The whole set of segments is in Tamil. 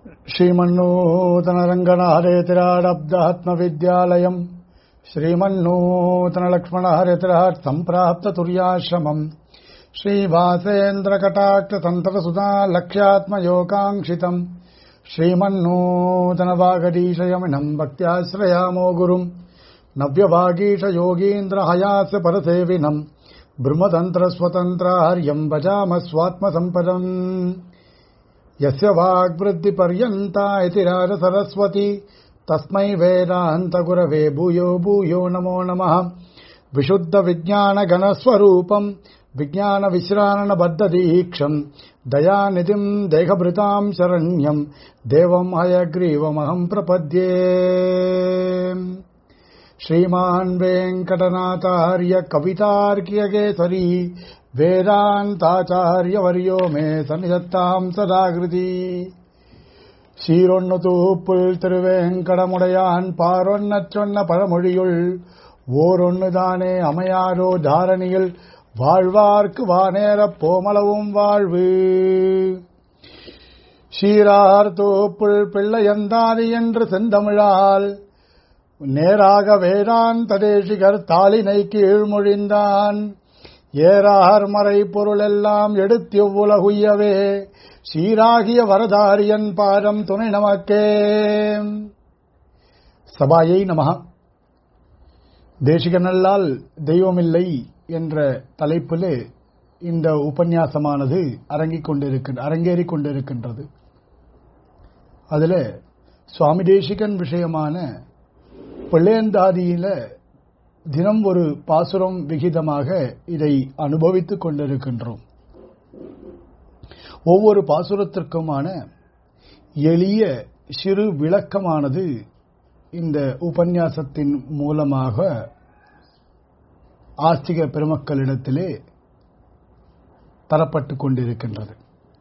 श्रीमन्नूतनरङ्गनाहरेतिराडब्दात्मविद्यालयम् श्रीमन्नूतनलक्ष्मणहरेतिराट् सम्प्राप्ततुर्याश्रमम् श्रीवासेन्द्रकटाक्षतन्त्रसुधा लक्ष्यात्मयोगाङ्क्षितम् श्रीमन्नूतनवागडीशयमिनम् भक्त्याश्रयामो गुरुम् नव्यवागीशयोगीन्द्रहयास्य परसेविनम् ब्रह्मतन्त्रस्वतन्त्रार्यम् भजामः स्वात्मसम्पदम् यस्य वाग्वृद्धिपर्यन्ता इति राजसरस्वती तस्मै वेदान्तगुरवे भूयो भूयो नमो नमः विशुद्धविज्ञानगणस्वरूपम् विज्ञानविश्राणबद्धदीक्षम् दयानिधिम् देहभृताम् शरण्यम् देवम् हयग्रीवमहम् प्रपद्ये श्रीमान् वेङ्कटनाथार्य कवितार्क्यकेसरी வேதாந்தாச்சாரியவரியோ மே சன்னிதத்தாம் சதாகிருதி சீரொன்னு தூப்புள் திருவேங்கடமுடையான் பாரொன்னச் சொன்ன பழமொழியுள் ஓரொன்னு தானே அமையாரோ தாரணியில் வாழ்வார்க்கு வானேரப் போமளவும் வாழ்வு சீரார் தூப்புள் பிள்ளையந்தாதி என்று செந்தமிழால் நேராக வேதாந்த தேசிகர் தாளினை கீழ்மொழிந்தான் ஏறார் மறை பொருளெல்லாம் எடுத்து உலகுய்யவே சீராகிய வரதாரியன் பாதம் துணை நமக்கே சபாயை நமக தேசிகனல்லால் தெய்வமில்லை என்ற தலைப்பிலே இந்த உபன்யாசமானது அரங்கிக் கொண்டிருக்க அரங்கேறிக் கொண்டிருக்கின்றது அதில் சுவாமி தேசிகன் விஷயமான பிள்ளையந்தாதியில தினம் ஒரு பாசுரம் விகிதமாக இதை அனுபவித்துக் கொண்டிருக்கின்றோம் ஒவ்வொரு பாசுரத்திற்குமான எளிய சிறு விளக்கமானது இந்த உபன்யாசத்தின் மூலமாக ஆஸ்திக பெருமக்களிடத்திலே தரப்பட்டு கொண்டிருக்கின்றது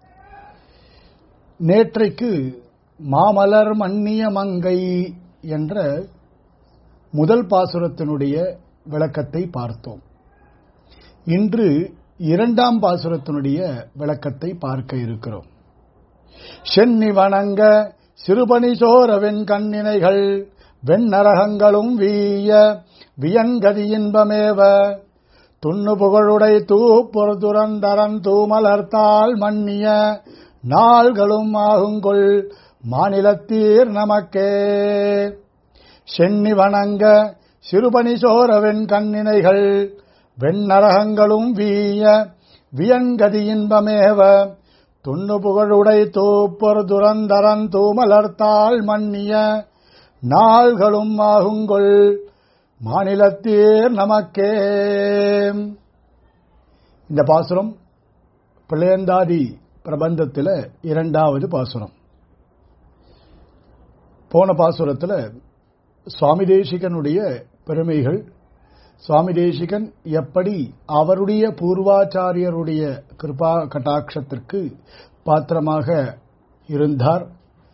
நேற்றைக்கு மாமலர் மன்னிய மங்கை என்ற முதல் பாசுரத்தினுடைய விளக்கத்தை பார்த்தோம் இன்று இரண்டாம் பாசுரத்தினுடைய விளக்கத்தை பார்க்க இருக்கிறோம் சென்னி வணங்க சிறுபணி சோரவெண் கண்ணினைகள் வெண்ணரகங்களும் வீய வியன்கதி இன்பமேவ துண்ணு புகழுடை தூப்புறதுரந்தரன் தூமலர்த்தால் மன்னிய நாள்களும் ஆகுங்கொள் மாநிலத்தீர் நமக்கே சென்னி வணங்க சிறுபணி சோரவெண் கண்ணினைகள் வெண்ணரகங்களும் வீய வியன்கதி இன்பமேவ துண்ணு புகழுடை தூப்பொர் துரந்தரன் தூமலர்த்தால் மன்னிய நாள்களும் ஆகுங்கொள் மாநிலத்தீர் நமக்கே இந்த பாசுரம் பிள்ளையந்தாதி பிரபந்தத்தில் இரண்டாவது பாசுரம் போன பாசுரத்தில் சுவாமி தேசிகனுடைய பெருமைகள் சுவாமி தேசிகன் எப்படி அவருடைய பூர்வாச்சாரியருடைய கிருபா கட்டாட்சத்திற்கு பாத்திரமாக இருந்தார்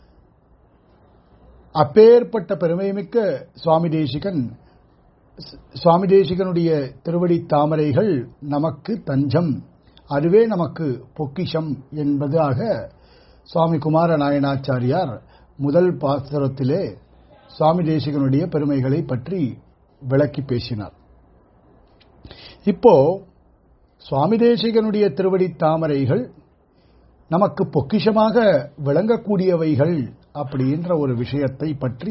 அப்பேற்பட்ட பெருமைமிக்க சுவாமி தேசிகன் சுவாமி தேசிகனுடைய திருவடி தாமரைகள் நமக்கு தஞ்சம் அதுவே நமக்கு பொக்கிஷம் என்பதாக சுவாமி குமார நாயனாச்சாரியார் முதல் பாசுரத்திலே சுவாமி தேசிகனுடைய பெருமைகளை பற்றி விளக்கி பேசினார் இப்போ சுவாமி தேசிகனுடைய திருவடி தாமரைகள் நமக்கு பொக்கிஷமாக விளங்கக்கூடியவைகள் அப்படின்ற ஒரு விஷயத்தை பற்றி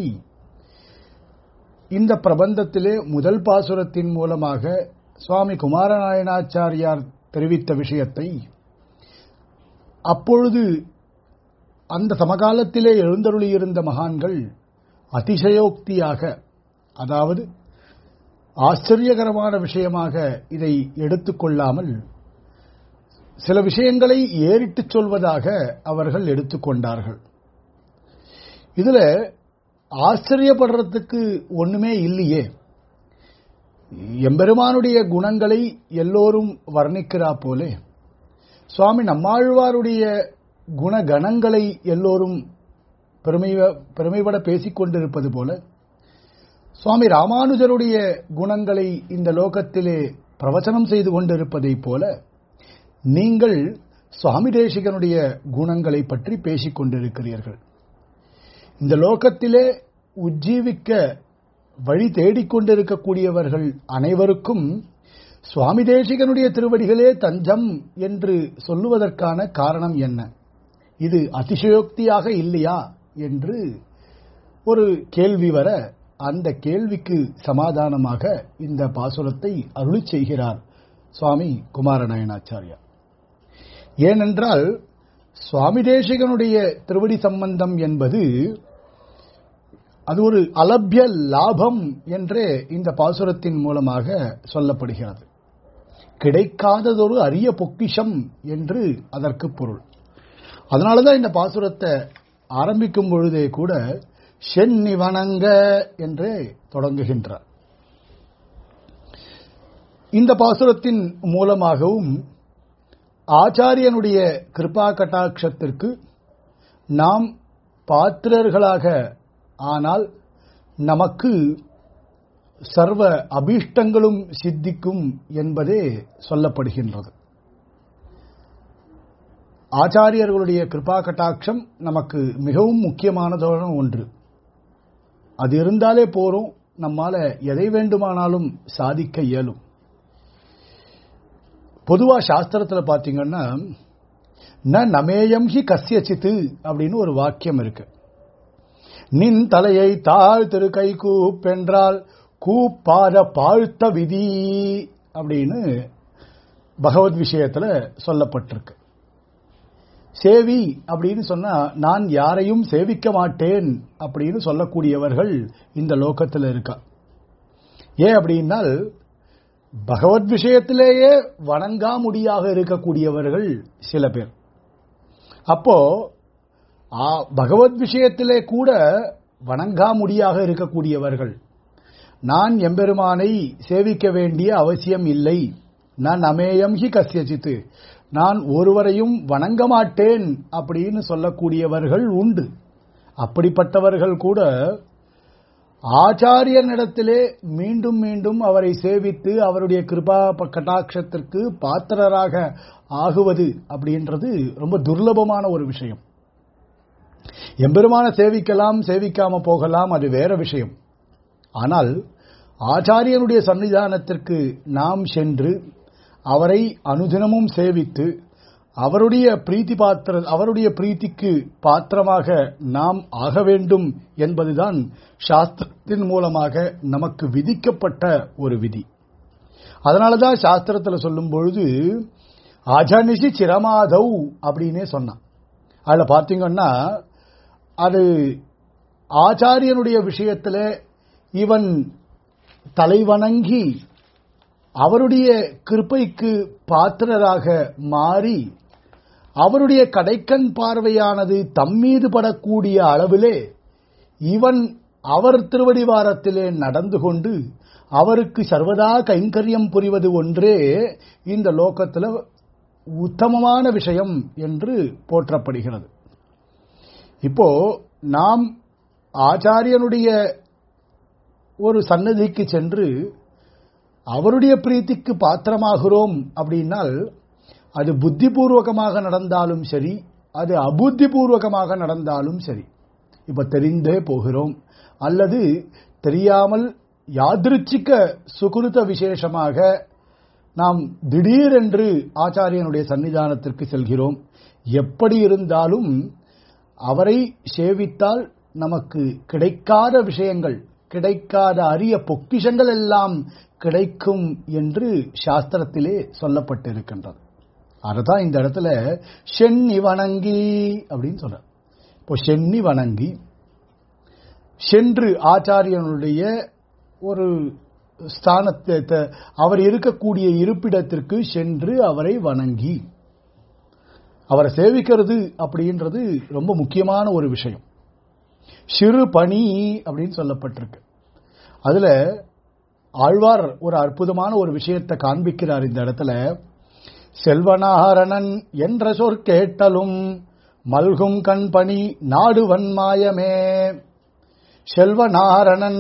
இந்த பிரபந்தத்திலே முதல் பாசுரத்தின் மூலமாக சுவாமி குமாரநாயனாச்சாரியார் தெரிவித்த விஷயத்தை அப்பொழுது அந்த சமகாலத்திலே எழுந்தருளியிருந்த மகான்கள் அதிசயோக்தியாக அதாவது ஆச்சரியகரமான விஷயமாக இதை எடுத்துக்கொள்ளாமல் சில விஷயங்களை ஏறிட்டுச் சொல்வதாக அவர்கள் எடுத்துக்கொண்டார்கள் இதுல ஆச்சரியப்படுறதுக்கு ஒண்ணுமே இல்லையே எம்பெருமானுடைய குணங்களை எல்லோரும் வர்ணிக்கிறா போலே சுவாமி நம்மாழ்வாருடைய குணகணங்களை எல்லோரும் பெருமை பெருமைபட பேசிக் கொண்டிருப்பது போல சுவாமி ராமானுஜருடைய குணங்களை இந்த லோகத்திலே பிரவச்சனம் செய்து கொண்டிருப்பதைப் போல நீங்கள் சுவாமி தேசிகனுடைய குணங்களை பற்றி பேசிக் கொண்டிருக்கிறீர்கள் இந்த லோகத்திலே உஜ்ஜீவிக்க வழி தேடிக்கொண்டிருக்கக்கூடியவர்கள் அனைவருக்கும் சுவாமி தேசிகனுடைய திருவடிகளே தஞ்சம் என்று சொல்லுவதற்கான காரணம் என்ன இது அதிசயோக்தியாக இல்லையா என்று ஒரு கேள்வி வர அந்த கேள்விக்கு சமாதானமாக இந்த பாசுரத்தை அருளி செய்கிறார் சுவாமி குமாரநாயனாச்சாரியா ஏனென்றால் சுவாமி தேசிகனுடைய திருவடி சம்பந்தம் என்பது அது ஒரு அலபிய லாபம் என்றே இந்த பாசுரத்தின் மூலமாக சொல்லப்படுகிறது கிடைக்காததொரு அரிய பொக்கிஷம் என்று அதற்கு பொருள் அதனாலதான் இந்த பாசுரத்தை ஆரம்பிக்கும் பொழுதே கூட சென்னி வணங்க என்றே தொடங்குகின்றார் இந்த பாசுரத்தின் மூலமாகவும் ஆச்சாரியனுடைய கிருபா கட்டாட்சத்திற்கு நாம் பாத்திரர்களாக ஆனால் நமக்கு சர்வ அபீஷ்டங்களும் சித்திக்கும் என்பதே சொல்லப்படுகின்றது ஆச்சாரியர்களுடைய கிருபா கட்டாட்சம் நமக்கு மிகவும் முக்கியமானதான ஒன்று அது இருந்தாலே போறோம் நம்மால எதை வேண்டுமானாலும் சாதிக்க இயலும் பொதுவா சாஸ்திரத்துல பாத்தீங்கன்னா ந நமேயம் ஹி கசியச்சித்து அப்படின்னு ஒரு வாக்கியம் இருக்கு நின் தலையை தாழ் திரு கை கூப்பென்றால் கூப்பாத பாழ்த்த விதி அப்படின்னு பகவத் விஷயத்துல சொல்லப்பட்டிருக்கு சேவி அப்படின்னு சொன்னா நான் யாரையும் சேவிக்க மாட்டேன் அப்படின்னு சொல்லக்கூடியவர்கள் இந்த லோகத்தில் இருக்கா ஏன் அப்படின்னால் பகவத் விஷயத்திலேயே வணங்காமுடியாக இருக்கக்கூடியவர்கள் சில பேர் அப்போ பகவத் விஷயத்திலே கூட வணங்காமுடியாக இருக்கக்கூடியவர்கள் நான் எம்பெருமானை சேவிக்க வேண்டிய அவசியம் இல்லை நான் அமேயம் ஹி கசியச்சித்து நான் ஒருவரையும் வணங்க மாட்டேன் அப்படின்னு சொல்லக்கூடியவர்கள் உண்டு அப்படிப்பட்டவர்கள் கூட ஆச்சாரியனிடத்திலே மீண்டும் மீண்டும் அவரை சேவித்து அவருடைய கிருபா கட்டாட்சத்திற்கு பாத்திரராக ஆகுவது அப்படின்றது ரொம்ப துர்லபமான ஒரு விஷயம் எம்பெருமான சேவிக்கலாம் சேவிக்காம போகலாம் அது வேற விஷயம் ஆனால் ஆச்சாரியனுடைய சன்னிதானத்திற்கு நாம் சென்று அவரை அனுதினமும் சேவித்து அவருடைய பிரீத்தி பாத்திர அவருடைய பிரீத்திக்கு பாத்திரமாக நாம் ஆக வேண்டும் என்பதுதான் சாஸ்திரத்தின் மூலமாக நமக்கு விதிக்கப்பட்ட ஒரு விதி அதனாலதான் சாஸ்திரத்தில் சொல்லும் பொழுது அஜனிஷி சிரமாதவ் அப்படின்னே சொன்னான் அதில் பார்த்தீங்கன்னா அது ஆச்சாரியனுடைய விஷயத்தில் இவன் தலைவணங்கி அவருடைய கிருப்பைக்கு பாத்திரராக மாறி அவருடைய கடைக்கண் பார்வையானது தம்மீது படக்கூடிய அளவிலே இவன் அவர் திருவடிவாரத்திலே நடந்து கொண்டு அவருக்கு சர்வதா கைங்கரியம் புரிவது ஒன்றே இந்த லோகத்தில் உத்தமமான விஷயம் என்று போற்றப்படுகிறது இப்போ நாம் ஆச்சாரியனுடைய ஒரு சன்னதிக்கு சென்று அவருடைய பிரீத்திக்கு பாத்திரமாகிறோம் அப்படின்னால் அது புத்திபூர்வகமாக நடந்தாலும் சரி அது அபுத்திபூர்வகமாக நடந்தாலும் சரி இப்ப தெரிந்தே போகிறோம் அல்லது தெரியாமல் யாதிருச்சிக்க சுகுருத்த விசேஷமாக நாம் திடீரென்று ஆச்சாரியனுடைய சன்னிதானத்திற்கு செல்கிறோம் எப்படி இருந்தாலும் அவரை சேவித்தால் நமக்கு கிடைக்காத விஷயங்கள் கிடைக்காத அரிய பொக்கிஷங்கள் எல்லாம் கிடைக்கும் என்று சாஸ்திரத்திலே சொல்லப்பட்டிருக்கின்றது அதுதான் இந்த இடத்துல சென்னி வணங்கி அப்படின்னு சொல்ற இப்போ சென்னி வணங்கி சென்று ஆச்சாரியனுடைய ஒரு ஸ்தானத்தை அவர் இருக்கக்கூடிய இருப்பிடத்திற்கு சென்று அவரை வணங்கி அவரை சேவிக்கிறது அப்படின்றது ரொம்ப முக்கியமான ஒரு விஷயம் சிறு பணி அப்படின்னு சொல்லப்பட்டிருக்கு அதுல ஆழ்வார் ஒரு அற்புதமான ஒரு விஷயத்தை காண்பிக்கிறார் இந்த இடத்துல செல்வனாரணன் என்ற சொற்கேட்டலும் மல்கும் கண்பணி நாடுவன் மாயமே செல்வநாரணன்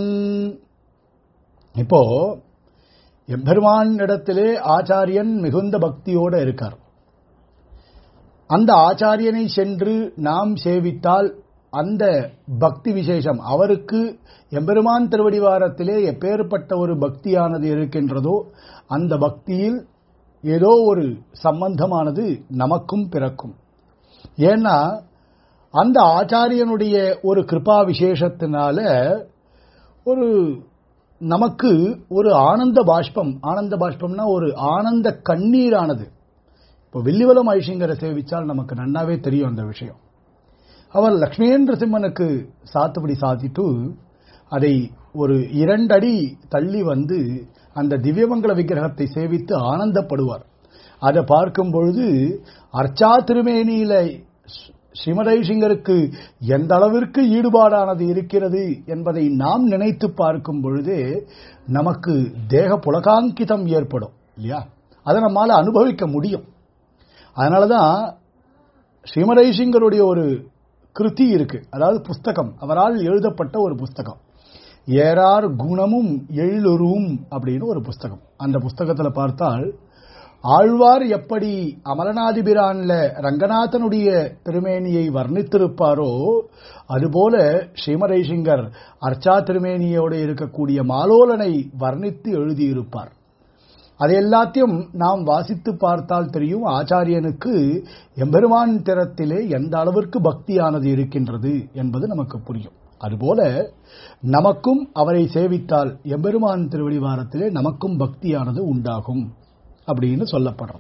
இப்போ எம்பெருமான் இடத்திலே ஆச்சாரியன் மிகுந்த பக்தியோட இருக்கார் அந்த ஆச்சாரியனை சென்று நாம் சேவித்தால் அந்த பக்தி விசேஷம் அவருக்கு எம்பெருமான் திருவடிவாரத்திலே எப்பேற்பட்ட ஒரு பக்தியானது இருக்கின்றதோ அந்த பக்தியில் ஏதோ ஒரு சம்பந்தமானது நமக்கும் பிறக்கும் ஏன்னா அந்த ஆச்சாரியனுடைய ஒரு கிருபா விசேஷத்தினால ஒரு நமக்கு ஒரு ஆனந்த பாஷ்பம் ஆனந்த பாஷ்பம்னா ஒரு ஆனந்த கண்ணீரானது இப்போ வில்லிவலம் ஐஷிங்கரை சேவிச்சால் நமக்கு நன்னாவே தெரியும் அந்த விஷயம் அவர் லக்ஷ்மீந்திர சிம்மனுக்கு சாத்துபடி சாத்திட்டு அதை ஒரு இரண்டடி தள்ளி வந்து அந்த திவ்யமங்கல விக்கிரகத்தை சேவித்து ஆனந்தப்படுவார் அதை பார்க்கும் பொழுது அர்ச்சா திருமேனியில ஸ்ரீமதைசிங்கருக்கு எந்த அளவிற்கு ஈடுபாடானது இருக்கிறது என்பதை நாம் நினைத்து பார்க்கும் பொழுது நமக்கு தேக புலகாங்கிதம் ஏற்படும் இல்லையா அதை நம்மால அனுபவிக்க முடியும் அதனாலதான் ஸ்ரீமதைசிங்கருடைய ஒரு கிருதி இருக்கு அதாவது புஸ்தகம் அவரால் எழுதப்பட்ட ஒரு புஸ்தகம் ஏறார் குணமும் எழிலுருவும் அப்படின்னு ஒரு புஸ்தகம் அந்த புஸ்தகத்துல பார்த்தால் ஆழ்வார் எப்படி அமலநாதிபிரான்ல ரங்கநாதனுடைய திருமேனியை வர்ணித்திருப்பாரோ அதுபோல ஸ்ரீமரைசிங்கர் அர்ச்சா திருமேனியோடு இருக்கக்கூடிய மாலோலனை வர்ணித்து எழுதியிருப்பார் அது எல்லாத்தையும் நாம் வாசித்து பார்த்தால் தெரியும் ஆச்சாரியனுக்கு எம்பெருமான் திறத்திலே எந்த அளவிற்கு பக்தியானது இருக்கின்றது என்பது நமக்கு புரியும் அதுபோல நமக்கும் அவரை சேவித்தால் எம்பெருமான் திருவடிவாரத்திலே நமக்கும் பக்தியானது உண்டாகும் அப்படின்னு சொல்லப்படுறோம்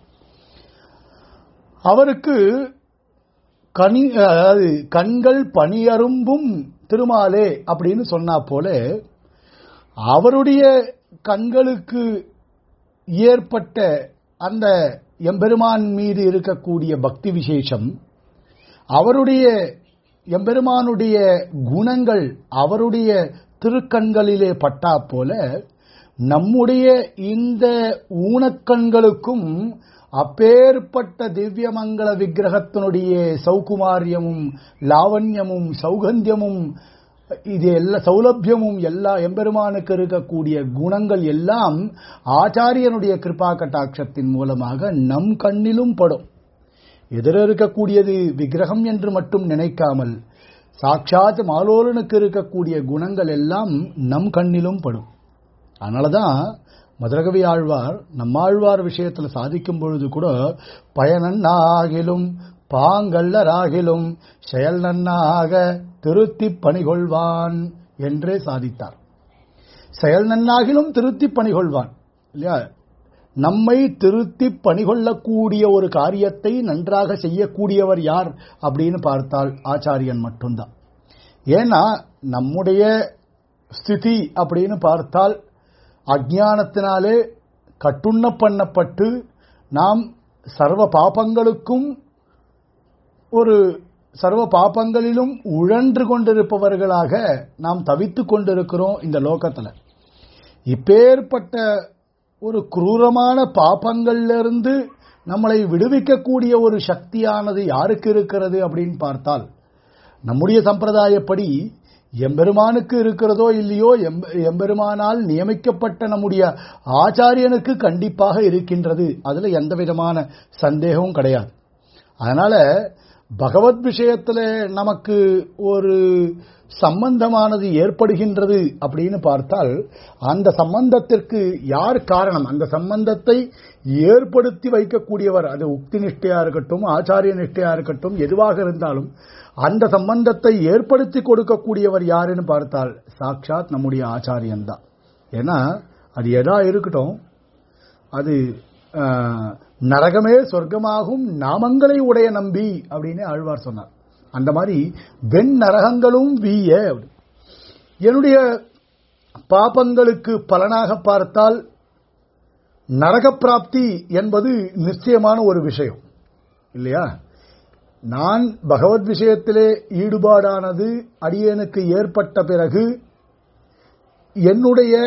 அவருக்கு கனி அதாவது கண்கள் பணியரும்பும் திருமாலே அப்படின்னு சொன்னா போல அவருடைய கண்களுக்கு ஏற்பட்ட அந்த எம்பெருமான் மீது இருக்கக்கூடிய பக்தி விசேஷம் அவருடைய எம்பெருமானுடைய குணங்கள் அவருடைய திருக்கண்களிலே பட்டா போல நம்முடைய இந்த ஊனக்கண்களுக்கும் அப்பேற்பட்ட திவ்யமங்கள விக்கிரகத்தினுடைய சௌகுமாரியமும் லாவண்யமும் சௌகந்தியமும் இது எல்லா சௌலபியமும் எல்லா எம்பெருமானுக்கு இருக்கக்கூடிய குணங்கள் எல்லாம் ஆச்சாரியனுடைய கிருபா கட்டாட்சத்தின் மூலமாக நம் கண்ணிலும் படும் எதிர இருக்கக்கூடியது விக்கிரகம் என்று மட்டும் நினைக்காமல் சாட்சாத் மாலோலனுக்கு இருக்கக்கூடிய குணங்கள் எல்லாம் நம் கண்ணிலும் படும் அதனாலதான் மதுரகவி ஆழ்வார் நம்மாழ்வார் விஷயத்துல சாதிக்கும் பொழுது கூட பயனன்னாகிலும் பாங்கல்லராகிலும் செயல் நன்னாக திருத்தி பணிகொள்வான் என்றே சாதித்தார் செயல் நன்னாகிலும் திருத்தி பணிகொள்வான் இல்லையா நம்மை திருத்தி பணிகொள்ளக்கூடிய ஒரு காரியத்தை நன்றாக செய்யக்கூடியவர் யார் அப்படின்னு பார்த்தால் ஆச்சாரியன் மட்டும்தான் ஏன்னா நம்முடைய ஸ்திதி அப்படின்னு பார்த்தால் அஜானத்தினாலே கட்டுண்ண பண்ணப்பட்டு நாம் சர்வ பாபங்களுக்கும் ஒரு சர்வ பாபங்களிலும் உழன்று கொண்டிருப்பவர்களாக நாம் தவித்துக் கொண்டிருக்கிறோம் இந்த லோகத்துல இப்பேற்பட்ட ஒரு குரூரமான பாபங்களிலிருந்து நம்மளை விடுவிக்கக்கூடிய ஒரு சக்தியானது யாருக்கு இருக்கிறது அப்படின்னு பார்த்தால் நம்முடைய சம்பிரதாயப்படி எம்பெருமானுக்கு இருக்கிறதோ இல்லையோ எம்பெருமானால் நியமிக்கப்பட்ட நம்முடைய ஆச்சாரியனுக்கு கண்டிப்பாக இருக்கின்றது அதுல எந்த விதமான சந்தேகமும் கிடையாது அதனால பகவத் விஷயத்துல நமக்கு ஒரு சம்பந்தமானது ஏற்படுகின்றது அப்படின்னு பார்த்தால் அந்த சம்பந்தத்திற்கு யார் காரணம் அந்த சம்பந்தத்தை ஏற்படுத்தி வைக்கக்கூடியவர் அது உக்தி நிஷ்டையா இருக்கட்டும் ஆச்சாரிய நிஷ்டையா இருக்கட்டும் எதுவாக இருந்தாலும் அந்த சம்பந்தத்தை ஏற்படுத்தி கொடுக்கக்கூடியவர் யாருன்னு பார்த்தால் சாட்சாத் நம்முடைய ஆச்சாரியன் தான் ஏன்னா அது எதா இருக்கட்டும் அது நரகமே சொர்க்கமாகும் நாமங்களை உடைய நம்பி அப்படின்னு ஆழ்வார் சொன்னார் அந்த மாதிரி வெண் நரகங்களும் வீய என்னுடைய பாபங்களுக்கு பலனாக பார்த்தால் நரக பிராப்தி என்பது நிச்சயமான ஒரு விஷயம் இல்லையா நான் பகவத் விஷயத்திலே ஈடுபாடானது அடியனுக்கு ஏற்பட்ட பிறகு என்னுடைய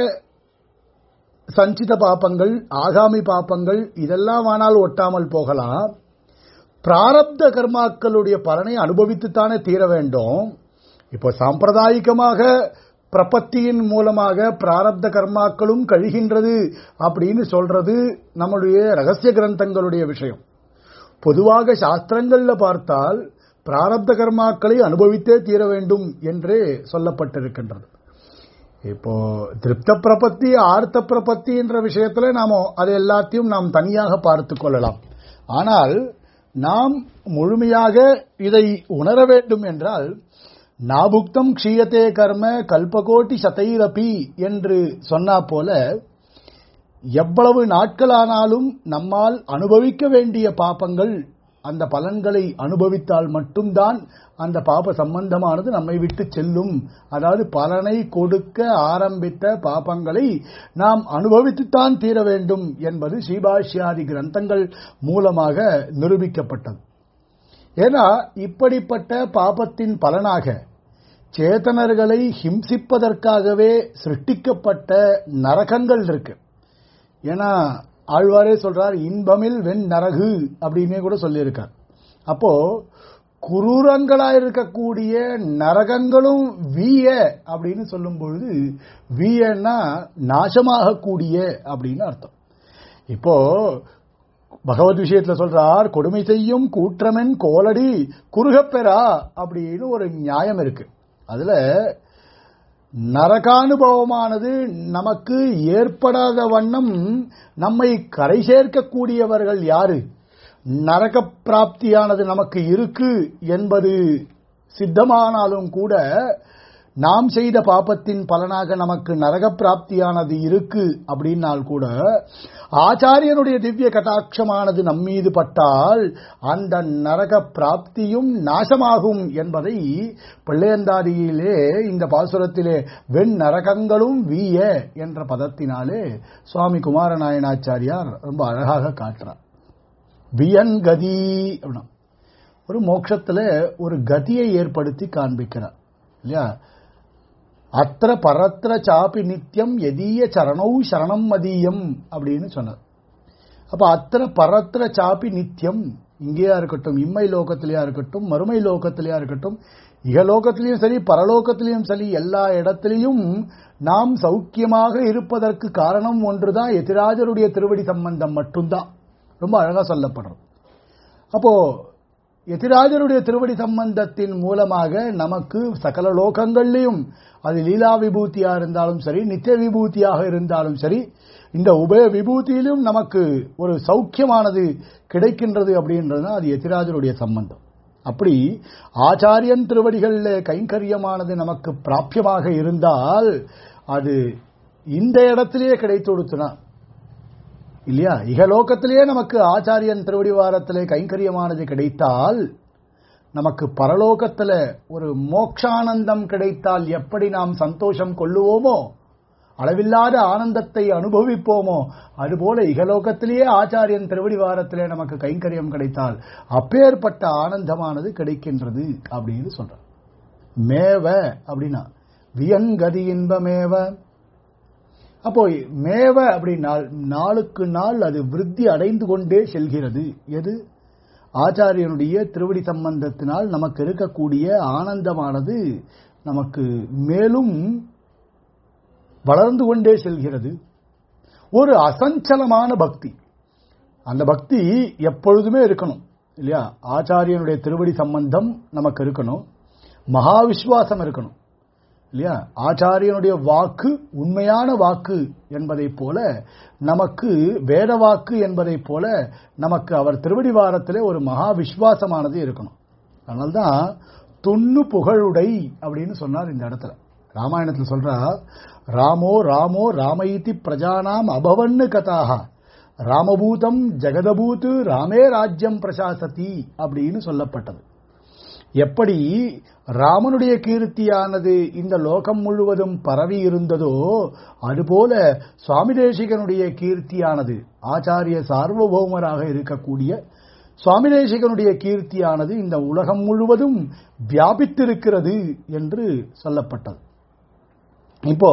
சஞ்சித பாப்பங்கள் ஆகாமி பாப்பங்கள் இதெல்லாம் ஆனால் ஒட்டாமல் போகலாம் பிராரப்த கர்மாக்களுடைய பலனை அனுபவித்துத்தானே தீர வேண்டும் இப்போ சாம்பிரதாயிகமாக பிரபத்தியின் மூலமாக பிராரப்த கர்மாக்களும் கழிகின்றது அப்படின்னு சொல்றது நம்முடைய ரகசிய கிரந்தங்களுடைய விஷயம் பொதுவாக சாஸ்திரங்கள்ல பார்த்தால் பிராரப்த கர்மாக்களை அனுபவித்தே தீர வேண்டும் என்றே சொல்லப்பட்டிருக்கின்றது இப்போ திருப்த பிரபத்தி ஆர்த்த பிரபத்தி என்ற விஷயத்துல நாம அது எல்லாத்தையும் நாம் தனியாக பார்த்து கொள்ளலாம் ஆனால் நாம் முழுமையாக இதை உணர வேண்டும் என்றால் நாபுக்தம் க்ஷீயத்தே கர்ம கல்பகோட்டி சதைரபி என்று சொன்னா போல எவ்வளவு நாட்களானாலும் நம்மால் அனுபவிக்க வேண்டிய பாப்பங்கள் அந்த பலன்களை அனுபவித்தால் மட்டும்தான் அந்த பாப சம்பந்தமானது நம்மை விட்டு செல்லும் அதாவது பலனை கொடுக்க ஆரம்பித்த பாபங்களை நாம் அனுபவித்துத்தான் தீர வேண்டும் என்பது ஸ்ரீபாஷ்யாதி கிரந்தங்கள் மூலமாக நிரூபிக்கப்பட்டது ஏன்னா இப்படிப்பட்ட பாபத்தின் பலனாக சேத்தனர்களை ஹிம்சிப்பதற்காகவே சிருஷ்டிக்கப்பட்ட நரகங்கள் இருக்கு ஏன்னா ஆழ்வாரே சொல்றார் இன்பமில் வெண் நரகு அப்படின்னே கூட சொல்லியிருக்கார் அப்போ குரூரங்களா இருக்கக்கூடிய நரகங்களும் வீய அப்படின்னு சொல்லும் பொழுது வீயன்னா நாசமாகக்கூடிய அப்படின்னு அர்த்தம் இப்போ பகவத் விஷயத்துல சொல்றார் கொடுமை செய்யும் கூற்றமென் கோலடி குறுகப்பெறா அப்படின்னு ஒரு நியாயம் இருக்கு அதுல நரகானுபவமானது நமக்கு ஏற்படாத வண்ணம் நம்மை கரை சேர்க்கக்கூடியவர்கள் யாரு நரக பிராப்தியானது நமக்கு இருக்கு என்பது சித்தமானாலும் கூட நாம் செய்த பாப்பத்தின் பலனாக நமக்கு நரக பிராப்தியானது இருக்கு அப்படின்னால் கூட ஆச்சாரியனுடைய திவ்ய கட்டாட்சமானது நம்மீது பட்டால் அந்த நரக பிராப்தியும் நாசமாகும் என்பதை பிள்ளையந்தாதியிலே இந்த பாசுரத்திலே வெண் நரகங்களும் வீய என்ற பதத்தினாலே சுவாமி குமாரநாயனாச்சாரியார் ரொம்ப அழகாக காட்டுறார் வியன் கதி அப்படின்னா ஒரு மோட்சத்துல ஒரு கதியை ஏற்படுத்தி காண்பிக்கிறார் இல்லையா அத்திர பரத்திர சாப்பி நித்தியம் எதீய சரணௌ சரணம் மதியம் அப்படின்னு சொன்னார் அப்ப அத்திர பரத்திர சாப்பி நித்தியம் இங்கேயா இருக்கட்டும் இம்மை லோகத்திலேயா இருக்கட்டும் மறுமை லோகத்திலேயா இருக்கட்டும் இகலோகத்திலையும் சரி பரலோகத்திலையும் சரி எல்லா இடத்திலையும் நாம் சௌக்கியமாக இருப்பதற்கு காரணம் ஒன்றுதான் எதிராஜருடைய திருவடி சம்பந்தம் மட்டும்தான் ரொம்ப அழகா சொல்லப்படுறது அப்போ எதிராஜருடைய திருவடி சம்பந்தத்தின் மூலமாக நமக்கு சகல லோகங்கள்லையும் அது லீலா விபூதியா இருந்தாலும் சரி நித்திய விபூதியாக இருந்தாலும் சரி இந்த உபய விபூதியிலும் நமக்கு ஒரு சௌக்கியமானது கிடைக்கின்றது அப்படின்றதுனா அது எதிராஜருடைய சம்பந்தம் அப்படி ஆச்சாரியன் திருவடிகளில் கைங்கரியமானது நமக்கு பிராபியமாக இருந்தால் அது இந்த இடத்திலேயே கிடைத்து கொடுத்துனா இல்லையா இகலோகத்திலேயே நமக்கு ஆச்சாரியன் திருவடிவாரத்திலே கைங்கரியமானது கிடைத்தால் நமக்கு பரலோகத்துல ஒரு மோக்ஷானந்தம் கிடைத்தால் எப்படி நாம் சந்தோஷம் கொள்ளுவோமோ அளவில்லாத ஆனந்தத்தை அனுபவிப்போமோ அதுபோல இகலோகத்திலேயே ஆச்சாரியன் திருவடிவாரத்திலே நமக்கு கைங்கரியம் கிடைத்தால் அப்பேற்பட்ட ஆனந்தமானது கிடைக்கின்றது அப்படின்னு சொல்றார் மேவ அப்படின்னா வியங்கதி இன்பமேவ அப்போ மேவ அப்படின்னால் நாளுக்கு நாள் அது விருத்தி அடைந்து கொண்டே செல்கிறது எது ஆச்சாரியனுடைய திருவடி சம்பந்தத்தினால் நமக்கு இருக்கக்கூடிய ஆனந்தமானது நமக்கு மேலும் வளர்ந்து கொண்டே செல்கிறது ஒரு அசஞ்சலமான பக்தி அந்த பக்தி எப்பொழுதுமே இருக்கணும் இல்லையா ஆச்சாரியனுடைய திருவடி சம்பந்தம் நமக்கு இருக்கணும் மகா விஸ்வாசம் இருக்கணும் இல்லையா ஆச்சாரியனுடைய வாக்கு உண்மையான வாக்கு என்பதைப் போல நமக்கு வேத வாக்கு என்பதைப் போல நமக்கு அவர் திருவடி வாரத்திலே ஒரு மகா விஸ்வாசமானது இருக்கணும் அதனால்தான் துண்ணு புகழுடை அப்படின்னு சொன்னார் இந்த இடத்துல ராமாயணத்தில் சொல்றா ராமோ ராமோ ராமயிதி பிரஜானாம் அபவன்னு கதாக ராமபூதம் ஜெகதபூத்து ராமே ராஜ்யம் பிரசாசதி அப்படின்னு சொல்லப்பட்டது எப்படி ராமனுடைய கீர்த்தியானது இந்த லோகம் முழுவதும் பரவி இருந்ததோ அதுபோல சுவாமி தேசிகனுடைய கீர்த்தியானது ஆச்சாரிய சார்வபௌமராக இருக்கக்கூடிய சுவாமி தேசிகனுடைய கீர்த்தியானது இந்த உலகம் முழுவதும் வியாபித்திருக்கிறது என்று சொல்லப்பட்டது இப்போ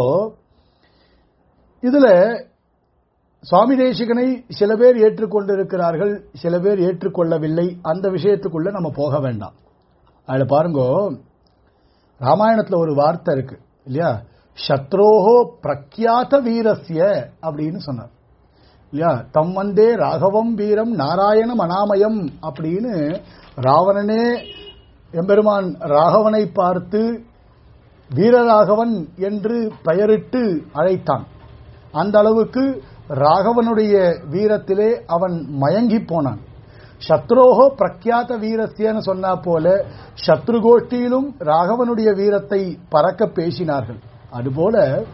இதுல சுவாமி தேசிகனை சில பேர் ஏற்றுக்கொண்டிருக்கிறார்கள் சில பேர் ஏற்றுக்கொள்ளவில்லை அந்த விஷயத்துக்குள்ள நம்ம போக வேண்டாம் அதுல பாருங்க ராமாயணத்துல ஒரு வார்த்தை இருக்கு இல்லையா சத்ரோஹோ பிரக்யாத வீரஸ்ய அப்படின்னு சொன்னார் இல்லையா தம் வந்தே ராகவம் வீரம் நாராயணம் அனாமயம் அப்படின்னு ராவணனே எம்பெருமான் ராகவனை பார்த்து வீரராகவன் என்று பெயரிட்டு அழைத்தான் அந்த அளவுக்கு ராகவனுடைய வீரத்திலே அவன் மயங்கி போனான் சத்ரோகோ பிரக்யாத வீரஸ்யன்னு சொன்னா போல சத்ருகோஷ்டியிலும் ராகவனுடைய வீரத்தை பறக்க பேசினார்கள் அதுபோல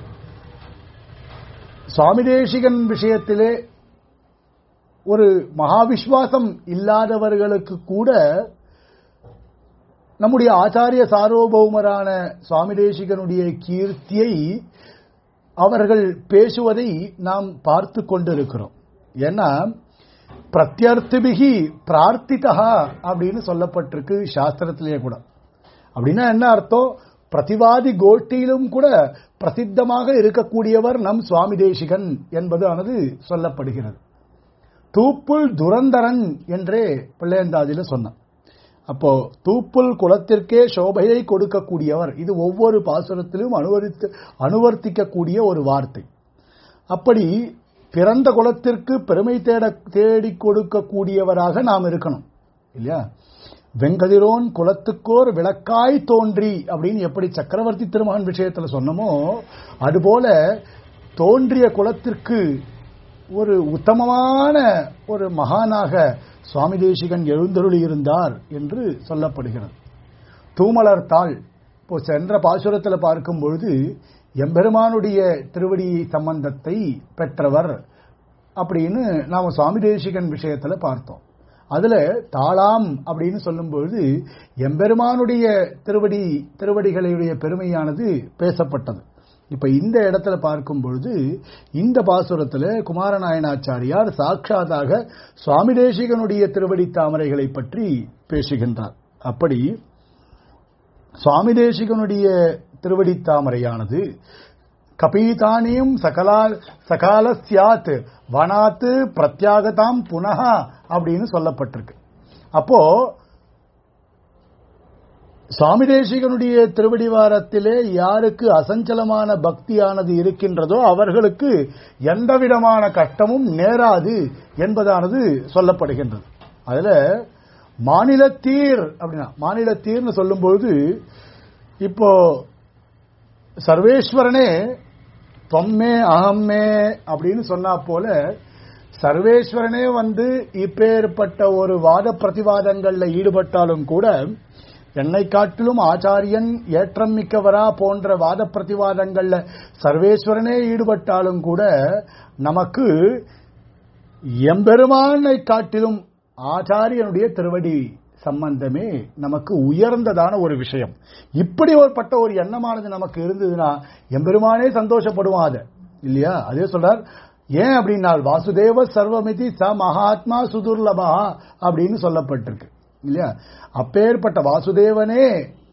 சுவாமி தேசிகன் விஷயத்திலே ஒரு மகாவிஸ்வாசம் இல்லாதவர்களுக்கு கூட நம்முடைய ஆச்சாரிய சார்வபௌமரான சுவாமி தேசிகனுடைய கீர்த்தியை அவர்கள் பேசுவதை நாம் பார்த்து கொண்டிருக்கிறோம் ஏன்னா பிரத்யர்த்திபிகி பிரார்த்திதா அப்படின்னு சொல்லப்பட்டிருக்கு சாஸ்திரத்திலேயே கூட அப்படின்னா என்ன அர்த்தம் பிரதிவாதி கோஷ்டியிலும் கூட பிரசித்தமாக இருக்கக்கூடியவர் நம் சுவாமி தேசிகன் என்பதானது சொல்லப்படுகிறது தூப்புள் துரந்தரன் என்றே பிள்ளையந்தாதியில சொன்னான் அப்போ தூப்புல் குலத்திற்கே சோபையை கொடுக்கக்கூடியவர் இது ஒவ்வொரு பாசுரத்திலும் அனுவரித்து அனுவர்த்திக்கக்கூடிய ஒரு வார்த்தை அப்படி பிறந்த குலத்திற்கு பெருமை தேட தேடி கொடுக்கக்கூடியவராக நாம் இருக்கணும் இல்லையா வெங்கதிரோன் குலத்துக்கோர் விளக்காய் தோன்றி அப்படின்னு எப்படி சக்கரவர்த்தி திருமகன் விஷயத்துல சொன்னமோ அதுபோல தோன்றிய குலத்திற்கு ஒரு உத்தமமான ஒரு மகானாக சுவாமி தேசிகன் எழுந்தருளி இருந்தார் என்று சொல்லப்படுகிறது தூமலர் தாள் இப்போ சென்ற பாசுரத்தில் பார்க்கும் பொழுது எம்பெருமானுடைய திருவடி சம்பந்தத்தை பெற்றவர் அப்படின்னு நாம சுவாமி தேசிகன் விஷயத்துல பார்த்தோம் அதுல தாளாம் அப்படின்னு சொல்லும்பொழுது எம்பெருமானுடைய திருவடி திருவடிகளுடைய பெருமையானது பேசப்பட்டது இப்ப இந்த இடத்துல பார்க்கும் பொழுது இந்த பாசுரத்துல குமாரநாயனாச்சாரியார் சாட்சாதாக சுவாமி தேசிகனுடைய திருவடி தாமரைகளை பற்றி பேசுகின்றார் அப்படி சுவாமி தேசிகனுடைய திருவடி தாமரையானது கபீதானியும் சகலா சகால சியாத் வனாத்து பிரத்யாகதாம் புனகா அப்படின்னு சொல்லப்பட்டிருக்கு அப்போ சுவாமி தேசிகனுடைய திருவடிவாரத்திலே யாருக்கு அசஞ்சலமான பக்தியானது இருக்கின்றதோ அவர்களுக்கு எந்தவிதமான கஷ்டமும் நேராது என்பதானது சொல்லப்படுகின்றது அதுல மாநிலத்தீர் அப்படின்னா மாநிலத்தீர்னு சொல்லும்பொழுது இப்போ சர்வேஸ்வரனே தொம்மே அகம்மே அப்படின்னு சொன்னா போல சர்வேஸ்வரனே வந்து இப்பேற்பட்ட ஒரு வாத பிரதிவாதங்கள்ல ஈடுபட்டாலும் கூட என்னை காட்டிலும் ஆச்சாரியன் ஏற்றம் மிக்கவரா போன்ற வாத பிரதிவாதங்கள்ல சர்வேஸ்வரனே ஈடுபட்டாலும் கூட நமக்கு எம்பெருமானை காட்டிலும் ஆச்சாரியனுடைய திருவடி சம்பந்தமே நமக்கு உயர்ந்ததான ஒரு விஷயம் இப்படி ஒருப்பட்ட ஒரு எண்ணமானது நமக்கு இருந்ததுன்னா எம்பெருமானே சந்தோஷப்படுவான் அதை இல்லையா அதே சொல்றார் ஏன் அப்படின்னா வாசுதேவ சர்வமிதி ச மகாத்மா சுதுர்லபா அப்படின்னு சொல்லப்பட்டிருக்கு இல்லையா அப்பேற்பட்ட வாசுதேவனே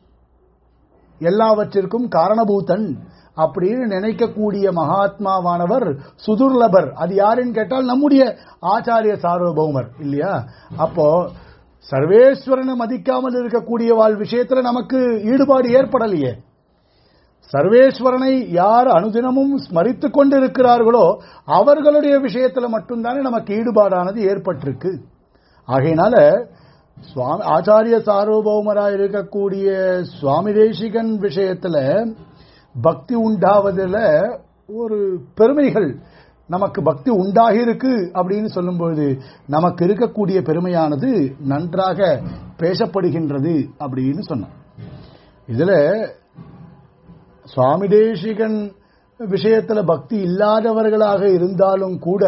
எல்லாவற்றிற்கும் காரணபூதன் அப்படின்னு நினைக்கக்கூடிய மகாத்மாவானவர் சுதுர்லபர் அது யாருன்னு கேட்டால் நம்முடைய ஆச்சாரிய சார்வபௌமர் இல்லையா அப்போ சர்வேஸ்வரனை மதிக்காமல் இருக்கக்கூடிய வாழ் விஷயத்துல நமக்கு ஈடுபாடு ஏற்படலையே சர்வேஸ்வரனை யார் அனுதினமும் ஸ்மரித்துக் கொண்டிருக்கிறார்களோ அவர்களுடைய விஷயத்துல மட்டும்தானே நமக்கு ஈடுபாடானது ஏற்பட்டிருக்கு ஆகையினால சுவாமி ஆச்சாரிய சார்வபௌமராக இருக்கக்கூடிய சுவாமி தேசிகன் விஷயத்துல பக்தி உண்டாவதில் ஒரு பெருமைகள் நமக்கு பக்தி உண்டாகி இருக்கு அப்படின்னு சொல்லும்பொழுது நமக்கு இருக்கக்கூடிய பெருமையானது நன்றாக பேசப்படுகின்றது அப்படின்னு சொன்னோம் இதுல சுவாமி தேசிகன் விஷயத்துல பக்தி இல்லாதவர்களாக இருந்தாலும் கூட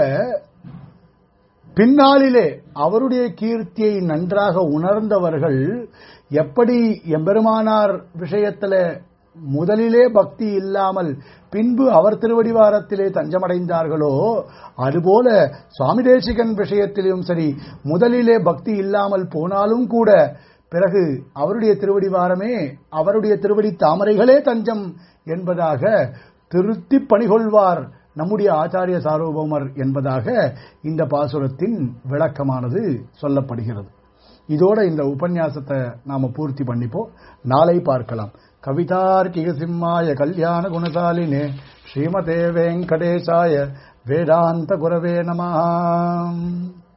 பின்னாளிலே அவருடைய கீர்த்தியை நன்றாக உணர்ந்தவர்கள் எப்படி எம்பெருமானார் விஷயத்துல முதலிலே பக்தி இல்லாமல் பின்பு அவர் திருவடிவாரத்திலே தஞ்சமடைந்தார்களோ அதுபோல சுவாமி தேசிகன் விஷயத்திலும் சரி முதலிலே பக்தி இல்லாமல் போனாலும் கூட பிறகு அவருடைய திருவடிவாரமே அவருடைய திருவடி தாமரைகளே தஞ்சம் என்பதாக திருத்தி பணிகொள்வார் நம்முடைய ஆச்சாரிய சார்வபௌமர் என்பதாக இந்த பாசுரத்தின் விளக்கமானது சொல்லப்படுகிறது இதோட இந்த உபன்யாசத்தை நாம பூர்த்தி பண்ணிப்போம் நாளை பார்க்கலாம் கவிதார்க்கிக சிம்மாய கல்யாண குணசாலினே ஸ்ரீமதே வெங்கடேசாய வேதாந்த குரவே நம